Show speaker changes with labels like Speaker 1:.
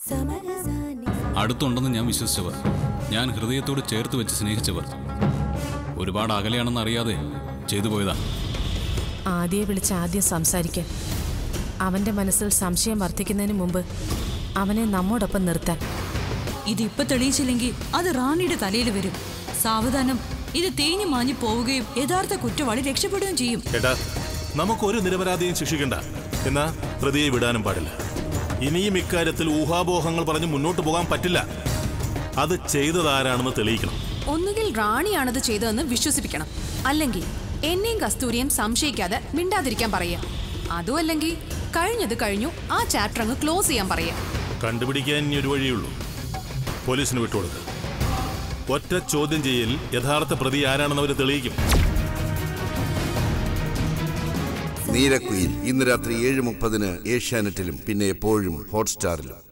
Speaker 1: അടുത്തുണ്ടെന്ന് ഞാൻ വിശ്വസിച്ചവർ ഞാൻ ഹൃദയത്തോട് ചേർത്ത് വെച്ച് സ്നേഹിച്ചവർ ഒരുപാട് അകലെയാണെന്ന് അറിയാതെ ചെയ്തു പോയതാ
Speaker 2: ആദ്യയെ വിളിച്ച് ആദ്യം സംസാരിക്കാൻ അവന്റെ മനസ്സിൽ സംശയം വർദ്ധിക്കുന്നതിന് മുമ്പ് അവനെ നമ്മോടൊപ്പം നിർത്താൻ
Speaker 3: ഇതിപ്പൊ തെളിയിച്ചില്ലെങ്കിൽ അത് റാണിയുടെ തലയിൽ വരും സാവധാനം ഇത് തേഞ്ഞു മാഞ്ഞു പോവുകയും യഥാർത്ഥ കുറ്റവാളി രക്ഷപ്പെടുകയും ചെയ്യും
Speaker 4: ഏട്ടാ നമുക്കൊരു നിരപരാധിയും ശിക്ഷിക്കണ്ട എന്നാ പ്രതിയെ വിടാനും പാടില്ല ഇനിയും ഇക്കാര്യത്തിൽ ഊഹാപോഹങ്ങൾ പറഞ്ഞ് മുന്നോട്ട് പോകാൻ പറ്റില്ല അത് ചെയ്തതാരാണെന്ന് തെളിയിക്കണം
Speaker 5: ഒന്നുകിൽ റാണിയാണത് ചെയ്തതെന്ന് വിശ്വസിപ്പിക്കണം അല്ലെങ്കിൽ എന്നെയും കസ്തൂരിയും സംശയിക്കാതെ മിണ്ടാതിരിക്കാൻ പറയാ അതും അല്ലെങ്കിൽ കഴിഞ്ഞത് കഴിഞ്ഞു ആ ചാപ്റ്റർ അങ്ങ് ക്ലോസ് ചെയ്യാൻ പറയാ
Speaker 4: കണ്ടുപിടിക്കാൻ ഇനി ഒരു വഴിയുള്ളൂ പോലീസിന് വിട്ടുകൊടുക്കുക ഒറ്റ ചോദ്യം ചെയ്യൽ യഥാർത്ഥ പ്രതി ആരാണെന്ന് അവർ തെളിയിക്കും
Speaker 6: നീലക്കുയിൽ ഇന്ന് രാത്രി ഏഴ് മുപ്പതിന് ഏഷ്യാനെറ്റിലും പിന്നെ എപ്പോഴും ഹോട്ട്സ്റ്റാറിലും